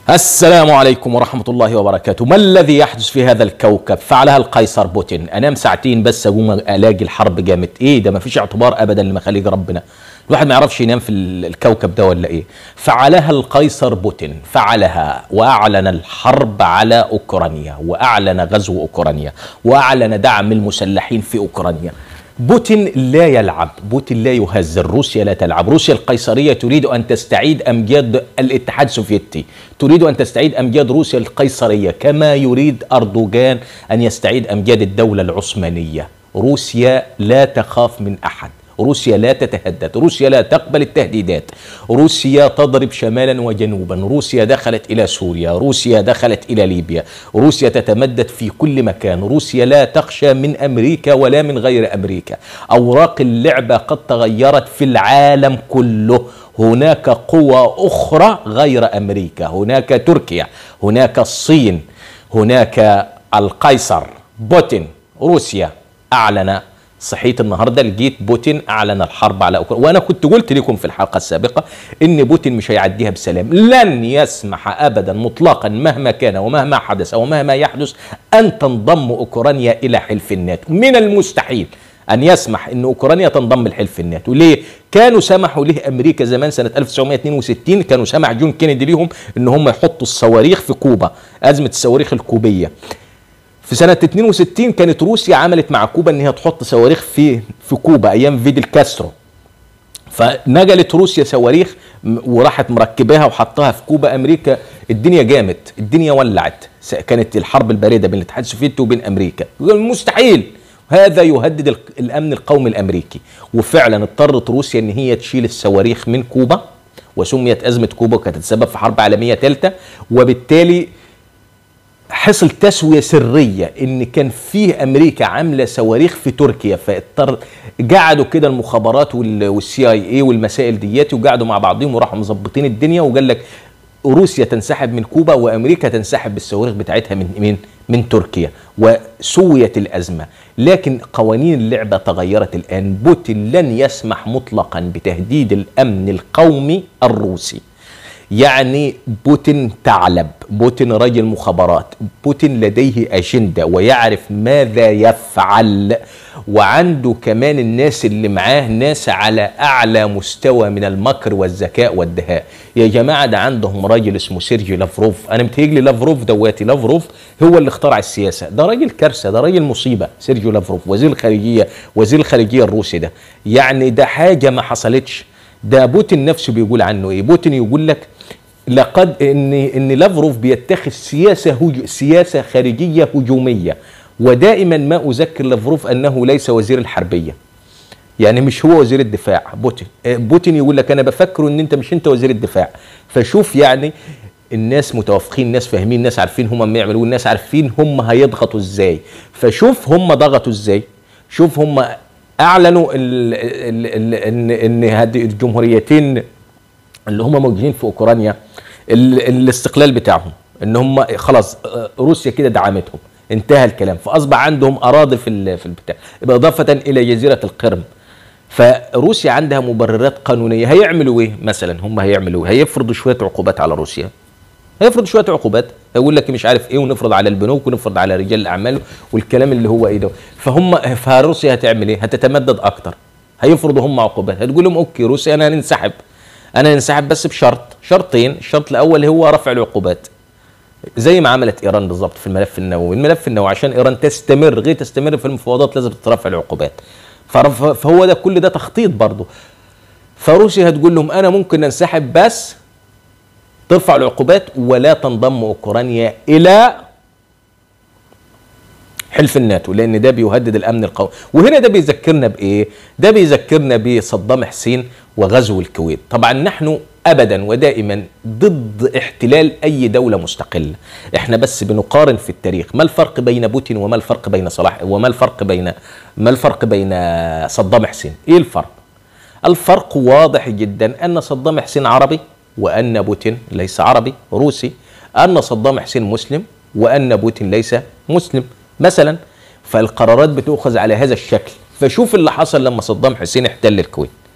السلام عليكم ورحمة الله وبركاته ما الذي يحدث في هذا الكوكب فعلها القيصر بوتين أنام ساعتين بس أقوم ألاقي الحرب جامد إيه ده ما فيش اعتبار أبدا لمخاليق ربنا الواحد ما يعرفش ينام في الكوكب ده ولا إيه فعلها القيصر بوتين فعلها وأعلن الحرب على أوكرانيا وأعلن غزو أوكرانيا وأعلن دعم المسلحين في أوكرانيا بوتين لا يلعب بوتين لا يهزر روسيا لا تلعب روسيا القيصرية تريد أن تستعيد أمجاد الاتحاد السوفيتي تريد أن تستعيد أمجاد روسيا القيصرية كما يريد أردوغان أن يستعيد أمجاد الدولة العثمانية روسيا لا تخاف من أحد روسيا لا تتهدد روسيا لا تقبل التهديدات روسيا تضرب شمالا وجنوبا روسيا دخلت إلى سوريا روسيا دخلت إلى ليبيا روسيا تتمدد في كل مكان روسيا لا تخشى من أمريكا ولا من غير أمريكا أوراق اللعبة قد تغيرت في العالم كله هناك قوى أخرى غير أمريكا هناك تركيا هناك الصين هناك القيصر بوتين روسيا أعلن صحيت النهارده لقيت بوتين اعلن الحرب على اوكرانيا وانا كنت قلت لكم في الحلقه السابقه ان بوتين مش هيعديها بسلام لن يسمح ابدا مطلقا مهما كان ومهما حدث او مهما يحدث ان تنضم اوكرانيا الى حلف الناتو من المستحيل ان يسمح ان اوكرانيا تنضم لحلف الناتو ليه كانوا سمحوا له امريكا زمان سنه 1962 كانوا سمح جون كينيدي ليهم ان هم يحطوا الصواريخ في كوبا ازمه الصواريخ الكوبيه في سنة 62 كانت روسيا عملت مع كوبا ان هي تحط صواريخ في في كوبا ايام فيدل كاسترو فنجلت روسيا صواريخ وراحت مركباها وحطها في كوبا امريكا الدنيا جامت الدنيا ولعت كانت الحرب البارده بين الاتحاد السوفيتي وبين امريكا مستحيل هذا يهدد الامن القومي الامريكي وفعلا اضطرت روسيا ان هي تشيل الصواريخ من كوبا وسميت ازمه كوبا وكانت السبب في حرب عالميه ثالثه وبالتالي حصل تسويه سريه ان كان فيه امريكا عامله صواريخ في تركيا فاضطر قعدوا كده المخابرات والسي اي اي والمسائل دياتي وقعدوا مع بعضهم وراحوا مظبطين الدنيا وقال لك روسيا تنسحب من كوبا وامريكا تنسحب بالصواريخ بتاعتها من من من تركيا وسويت الازمه لكن قوانين اللعبه تغيرت الان بوتين لن يسمح مطلقا بتهديد الامن القومي الروسي يعني بوتين ثعلب بوتين رجل مخابرات بوتين لديه أجندة ويعرف ماذا يفعل وعنده كمان الناس اللي معاه ناس على أعلى مستوى من المكر والذكاء والدهاء يا جماعة ده عندهم راجل اسمه سيرجي لافروف أنا متهيألي لافروف دواتي لافروف هو اللي اخترع السياسة ده راجل كارثة ده راجل مصيبة سيرجي لافروف وزير الخارجية وزير الخارجية الروسي ده يعني ده حاجة ما حصلتش ده بوتين نفسه بيقول عنه ايه بوتين يقول لك لقد ان ان لافروف بيتخذ سياسه هجو سياسه خارجيه هجوميه ودائما ما اذكر لافروف انه ليس وزير الحربيه يعني مش هو وزير الدفاع بوتين بوتين يقول لك انا بفكر ان انت مش انت وزير الدفاع فشوف يعني الناس متوافقين الناس فاهمين الناس عارفين هم ما يعملوا الناس عارفين هم هيضغطوا ازاي فشوف هم ضغطوا ازاي شوف هم اعلنوا ان ان هذه الجمهوريتين اللي هم موجودين في اوكرانيا الاستقلال بتاعهم ان هم خلاص روسيا كده دعمتهم انتهى الكلام فاصبح عندهم اراضي في في البتاع باضافه الى جزيره القرم فروسيا عندها مبررات قانونيه هيعملوا ايه مثلا هم هيعملوا ايه هيفرضوا شويه عقوبات على روسيا هيفرض شويه عقوبات هيقول لك مش عارف ايه ونفرض على البنوك ونفرض على رجال الاعمال والكلام اللي هو ايه ده فهم فروسيا هتعمل ايه هتتمدد اكتر هيفرضوا هم عقوبات هتقول لهم اوكي روسيا انا هننسحب انا هنسحب بس بشرط شرطين الشرط الاول هو رفع العقوبات زي ما عملت ايران بالظبط في الملف النووي الملف النووي عشان ايران تستمر غير تستمر في المفاوضات لازم تترفع العقوبات فهو ده كل ده تخطيط برضه فروسيا هتقول لهم انا ممكن انسحب بس ترفع العقوبات ولا تنضم اوكرانيا الى حلف الناتو لان ده بيهدد الامن القومي وهنا ده بيذكرنا بايه ده بيذكرنا بصدام حسين وغزو الكويت طبعا نحن ابدا ودائما ضد احتلال اي دوله مستقله احنا بس بنقارن في التاريخ ما الفرق بين بوتين وما الفرق بين صلاح وما الفرق بين ما الفرق بين صدام حسين ايه الفرق الفرق واضح جدا ان صدام حسين عربي وان بوتين ليس عربي روسي ان صدام حسين مسلم وان بوتين ليس مسلم مثلا فالقرارات بتؤخذ على هذا الشكل فشوف اللي حصل لما صدام حسين احتل الكويت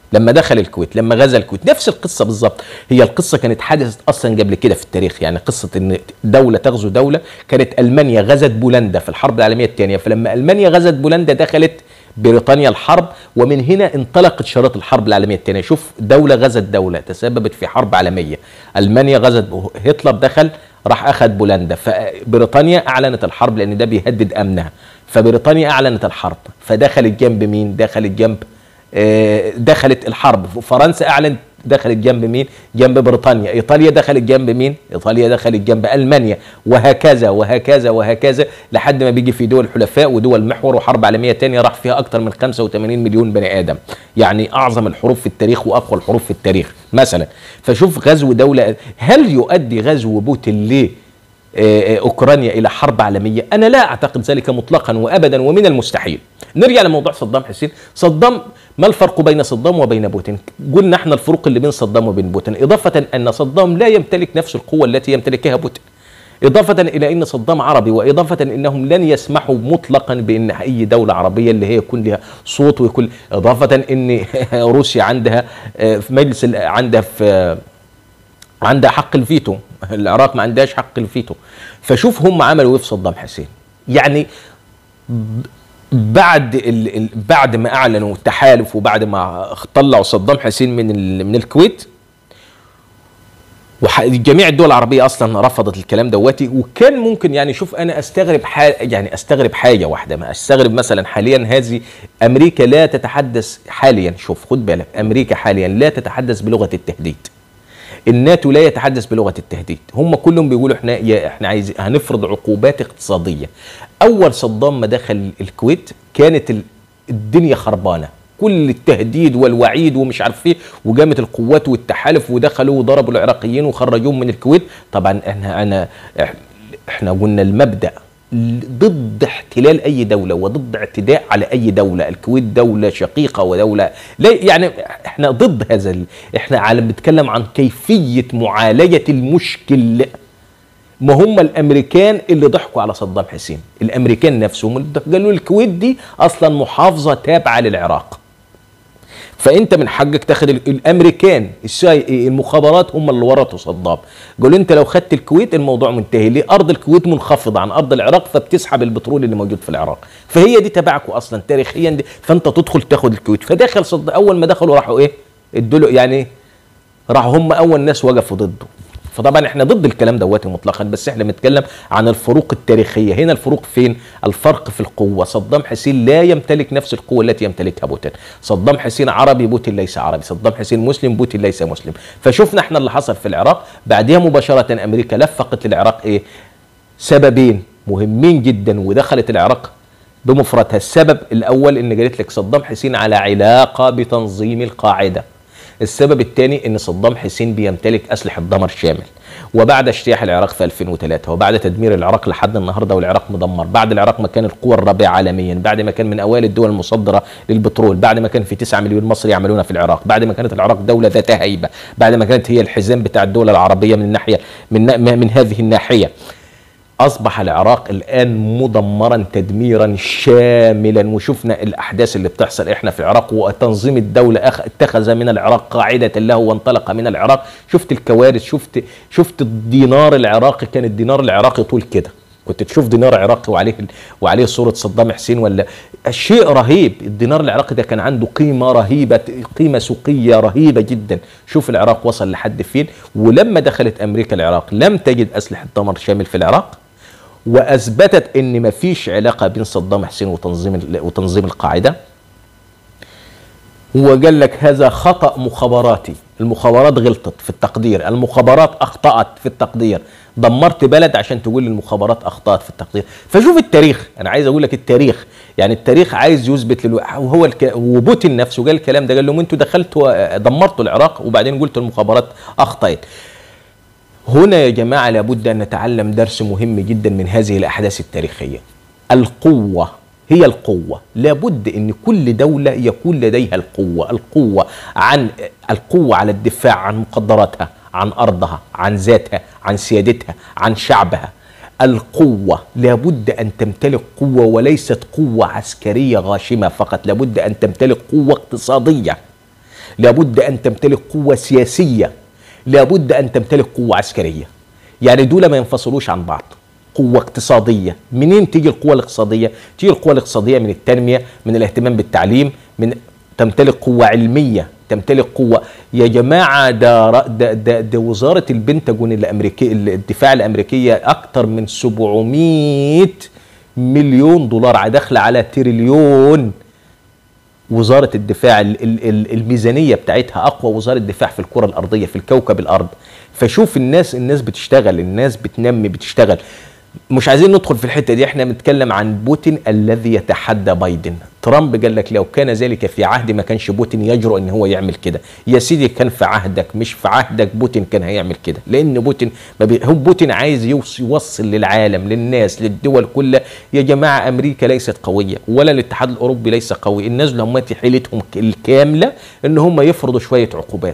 لما دخل الكويت لما غزا الكويت نفس القصه بالظبط هي القصه كانت حدثت اصلا قبل كده في التاريخ يعني قصه ان دوله تغزو دوله كانت المانيا غزت بولندا في الحرب العالميه الثانيه فلما المانيا غزت بولندا دخلت بريطانيا الحرب ومن هنا انطلقت شريط الحرب العالميه الثانيه شوف دوله غزت دوله تسببت في حرب عالميه المانيا غزت هتلر دخل راح اخذ بولندا فبريطانيا اعلنت الحرب لان ده بيهدد امنها فبريطانيا اعلنت الحرب فدخلت جنب مين دخلت جنب آه، دخلت الحرب فرنسا اعلنت دخلت جنب مين جنب بريطانيا ايطاليا دخلت جنب مين ايطاليا دخلت جنب المانيا وهكذا وهكذا وهكذا لحد ما بيجي في دول حلفاء ودول محور وحرب عالميه تانية راح فيها اكتر من 85 مليون بني ادم يعني اعظم الحروب في التاريخ واقوى الحروب في التاريخ مثلا فشوف غزو دوله هل يؤدي غزو بوتين ليه آه، اوكرانيا الى حرب عالميه انا لا اعتقد ذلك مطلقا وابدا ومن المستحيل نرجع لموضوع صدام حسين صدام ما الفرق بين صدام وبين بوتين قلنا احنا الفروق اللي بين صدام وبين بوتين اضافه ان صدام لا يمتلك نفس القوه التي يمتلكها بوتين إضافة إلى أن صدام عربي وإضافة أنهم لن يسمحوا مطلقا بأن أي دولة عربية اللي هي يكون لها صوت ويكون إضافة أن روسيا عندها آه، في مجلس عندها في عندها حق الفيتو العراق ما عندهاش حق الفيتو فشوف هم عملوا ايه في صدام حسين يعني بعد ال ال بعد ما اعلنوا التحالف وبعد ما طلعوا صدام حسين من من الكويت وجميع الدول العربيه اصلا رفضت الكلام دواتي وكان ممكن يعني شوف انا استغرب حاجة يعني استغرب حاجه واحده ما استغرب مثلا حاليا هذه امريكا لا تتحدث حاليا شوف خد بالك امريكا حاليا لا تتحدث بلغه التهديد الناتو لا يتحدث بلغه التهديد هم كلهم بيقولوا احنا يا احنا عايزين هنفرض عقوبات اقتصاديه اول صدام ما دخل الكويت كانت الدنيا خربانه كل التهديد والوعيد ومش عارف ايه وجامت القوات والتحالف ودخلوا وضربوا العراقيين وخرجوهم من الكويت طبعا احنا انا احنا قلنا المبدا ضد احتلال اي دوله وضد اعتداء على اي دوله الكويت دوله شقيقه ودوله لا يعني احنا ضد هذا احنا عالم بنتكلم عن كيفيه معالجه المشكل ما هم الامريكان اللي ضحكوا على صدام حسين الامريكان نفسهم قالوا الكويت دي اصلا محافظه تابعه للعراق فانت من حقك تاخد الامريكان السي المخابرات هم اللي ورطوا صدام قالوا انت لو خدت الكويت الموضوع منتهي ليه ارض الكويت منخفضه عن ارض العراق فبتسحب البترول اللي موجود في العراق فهي دي تبعكم اصلا تاريخيا دي فانت تدخل تاخد الكويت فدخل صدام اول ما دخلوا راحوا ايه ادوا يعني راحوا هم اول ناس وقفوا ضده فطبعا احنا ضد الكلام دوت مطلقا بس احنا بنتكلم عن الفروق التاريخيه هنا الفروق فين الفرق في القوه صدام حسين لا يمتلك نفس القوه التي يمتلكها بوتين صدام حسين عربي بوتين ليس عربي صدام حسين مسلم بوتين ليس مسلم فشفنا احنا اللي حصل في العراق بعدها مباشره امريكا لفقت للعراق ايه سببين مهمين جدا ودخلت العراق بمفردها السبب الاول ان قالت لك صدام حسين على علاقه بتنظيم القاعده السبب الثاني ان صدام حسين بيمتلك اسلحه دمر شامل وبعد اجتياح العراق في 2003 وبعد تدمير العراق لحد النهارده والعراق مدمر بعد العراق ما كان القوى الرابعه عالميا بعد ما كان من اوائل الدول المصدره للبترول بعد ما كان في 9 مليون مصري يعملون في العراق بعد ما كانت العراق دوله ذات هيبه بعد ما كانت هي الحزام بتاع الدول العربيه من الناحيه من من هذه الناحيه اصبح العراق الان مدمرا تدميرا شاملا وشفنا الاحداث اللي بتحصل احنا في العراق وتنظيم الدوله اتخذ من العراق قاعده له وانطلق من العراق شفت الكوارث شفت شفت الدينار العراقي كان الدينار العراقي طول كده كنت تشوف دينار عراقي وعليه وعليه صوره صدام حسين ولا شيء رهيب الدينار العراقي ده كان عنده قيمه رهيبه قيمه سوقيه رهيبه جدا شوف العراق وصل لحد فين ولما دخلت امريكا العراق لم تجد اسلحه دمر شامل في العراق واثبتت ان مفيش علاقه بين صدام حسين وتنظيم وتنظيم القاعده هو قال لك هذا خطا مخابراتي المخابرات غلطت في التقدير المخابرات اخطات في التقدير دمرت بلد عشان تقول المخابرات اخطات في التقدير فشوف التاريخ انا عايز اقول لك التاريخ يعني التاريخ عايز يثبت للو... وهو الك... وبوتين نفسه قال الكلام ده قال لهم انتوا دخلتوا دمرتوا العراق وبعدين قلتوا المخابرات اخطات هنا يا جماعة لابد أن نتعلم درس مهم جدا من هذه الأحداث التاريخية القوة هي القوة لابد أن كل دولة يكون لديها القوة القوة عن القوة على الدفاع عن مقدراتها عن أرضها عن ذاتها عن سيادتها عن شعبها القوة لابد أن تمتلك قوة وليست قوة عسكرية غاشمة فقط لابد أن تمتلك قوة اقتصادية لابد ان تمتلك قوه سياسيه لابد ان تمتلك قوه عسكريه يعني دول ما ينفصلوش عن بعض قوة اقتصادية منين تيجي القوة الاقتصادية تيجي القوة الاقتصادية من التنمية من الاهتمام بالتعليم من تمتلك قوة علمية تمتلك قوة يا جماعة ده, ده, ده, ده وزارة البنتاجون الأمريكية الدفاع الأمريكية أكتر من 700 مليون دولار داخلة على تريليون وزارة الدفاع الميزانية بتاعتها أقوى وزارة دفاع في الكرة الأرضية في الكوكب الأرض فشوف الناس الناس بتشتغل الناس بتنمي بتشتغل مش عايزين ندخل في الحته دي احنا بنتكلم عن بوتين الذي يتحدى بايدن ترامب قال لك لو كان ذلك في عهدي ما كانش بوتين يجرؤ ان هو يعمل كده يا سيدي كان في عهدك مش في عهدك بوتين كان هيعمل كده لان بوتين ما بي... هو بوتين عايز يوصل للعالم للناس للدول كلها يا جماعه امريكا ليست قويه ولا الاتحاد الاوروبي ليس قوي الناس هم حيلتهم الكامله ان هم يفرضوا شويه عقوبات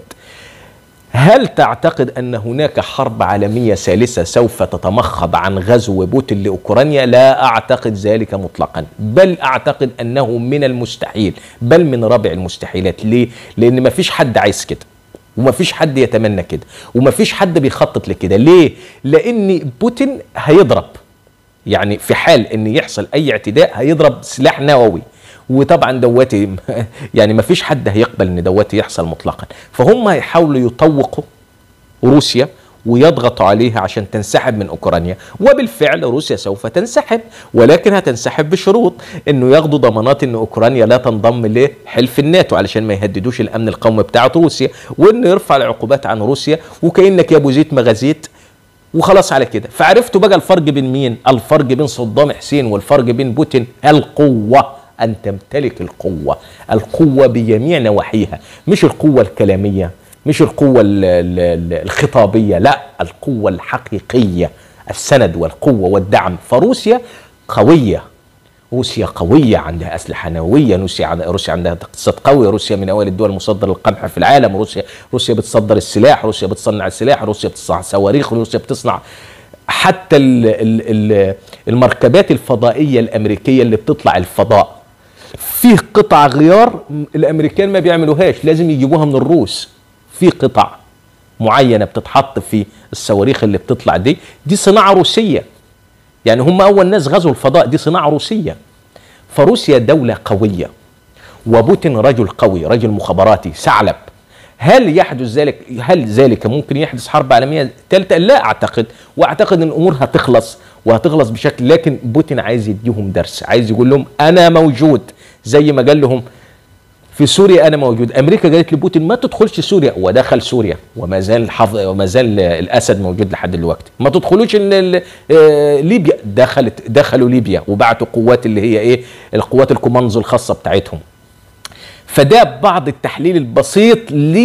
هل تعتقد ان هناك حرب عالميه ثالثه سوف تتمخض عن غزو بوتين لاوكرانيا؟ لا اعتقد ذلك مطلقا، بل اعتقد انه من المستحيل، بل من رابع المستحيلات، ليه؟ لان ما فيش حد عايز كده. وما فيش حد يتمنى كده، وما فيش حد بيخطط لكده، ليه؟ لان بوتين هيضرب. يعني في حال ان يحصل اي اعتداء هيضرب سلاح نووي. وطبعا دواتي يعني ما فيش حد هيقبل ان دواتي يحصل مطلقا فهم هيحاولوا يطوقوا روسيا ويضغطوا عليها عشان تنسحب من اوكرانيا وبالفعل روسيا سوف تنسحب ولكن هتنسحب بشروط انه ياخدوا ضمانات ان اوكرانيا لا تنضم لحلف الناتو علشان ما يهددوش الامن القومي بتاعه روسيا وانه يرفع العقوبات عن روسيا وكانك يا ابو زيت ما غزيت وخلاص على كده فعرفتوا بقى الفرق بين مين الفرق بين صدام حسين والفرق بين بوتين القوه أن تمتلك القوة القوة بجميع نواحيها مش القوة الكلامية مش القوة الخطابية لا القوة الحقيقية السند والقوة والدعم فروسيا قوية روسيا قوية عندها أسلحة نووية روسيا روسيا عندها اقتصاد قوي روسيا من أوائل الدول المصدرة للقمح في العالم روسيا روسيا بتصدر السلاح روسيا بتصنع السلاح روسيا بتصنع صواريخ روسيا بتصنع حتى المركبات الفضائية الأمريكية اللي بتطلع الفضاء فيه قطع غيار الامريكان ما بيعملوهاش لازم يجيبوها من الروس في قطع معينه بتتحط في الصواريخ اللي بتطلع دي دي صناعه روسيه يعني هم اول ناس غزوا الفضاء دي صناعه روسيه فروسيا دوله قويه وبوتين رجل قوي رجل مخابراتي ثعلب هل يحدث ذلك هل ذلك ممكن يحدث حرب عالميه ثالثه لا اعتقد واعتقد ان الامور هتخلص وهتخلص بشكل لكن بوتين عايز يديهم درس عايز يقول لهم انا موجود زي ما قال لهم في سوريا انا موجود امريكا قالت لبوتين ما تدخلش سوريا ودخل سوريا وما زال حظ وما زال الاسد موجود لحد دلوقتي ما تدخلوش ليبيا دخلت دخلوا ليبيا وبعتوا قوات اللي هي ايه القوات الكوماندو الخاصه بتاعتهم فده بعض التحليل البسيط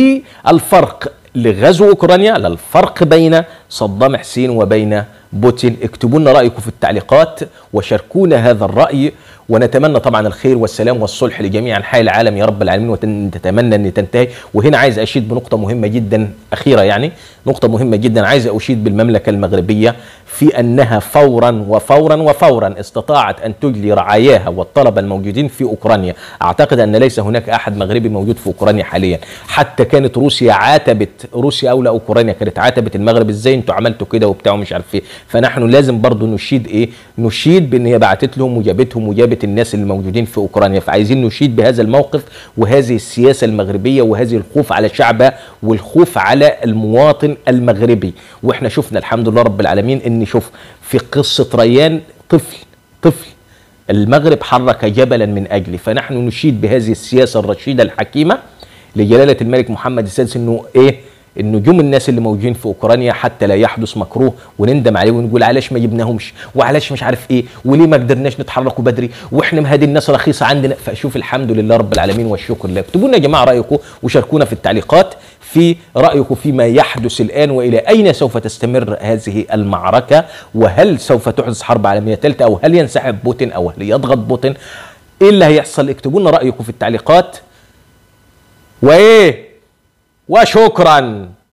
للفرق لغزو اوكرانيا للفرق بين صدام حسين وبين بوتين اكتبوا لنا رايكم في التعليقات وشاركونا هذا الراي ونتمنى طبعا الخير والسلام والصلح لجميع انحاء العالم يا رب العالمين ونتمنى ان تنتهي وهنا عايز اشيد بنقطه مهمه جدا اخيره يعني نقطه مهمه جدا عايز اشيد بالمملكه المغربيه في انها فورا وفورا وفورا استطاعت ان تجلي رعاياها والطلبه الموجودين في اوكرانيا اعتقد ان ليس هناك احد مغربي موجود في اوكرانيا حاليا حتى كانت روسيا عاتبت روسيا او لا اوكرانيا كانت عاتبت المغرب ازاي انتوا عملتوا كده وبتاع ومش عارف ايه فنحن لازم برضو نشيد ايه نشيد بان هي بعتت لهم وجابتهم وجابت الناس اللي موجودين في اوكرانيا فعايزين نشيد بهذا الموقف وهذه السياسه المغربيه وهذه الخوف على شعبها والخوف على المواطن المغربي واحنا شفنا الحمد لله رب العالمين ان شوف في قصه ريان طفل طفل المغرب حرك جبلا من اجلي فنحن نشيد بهذه السياسه الرشيده الحكيمه لجلاله الملك محمد السادس انه ايه النجوم الناس اللي موجودين في اوكرانيا حتى لا يحدث مكروه ونندم عليه ونقول علاش ما جبناهمش وعلاش مش عارف ايه وليه ما قدرناش نتحركوا بدري واحنا مهدي الناس رخيصه عندنا فشوف الحمد لله رب العالمين والشكر لله اكتبوا لنا يا جماعه رايكم وشاركونا في التعليقات في رايكم فيما يحدث الان والى اين سوف تستمر هذه المعركه وهل سوف تحدث حرب عالميه ثالثه او هل ينسحب بوتين او هل يضغط بوتين ايه اللي هيحصل اكتبوا لنا رايكم في التعليقات وايه وشكرا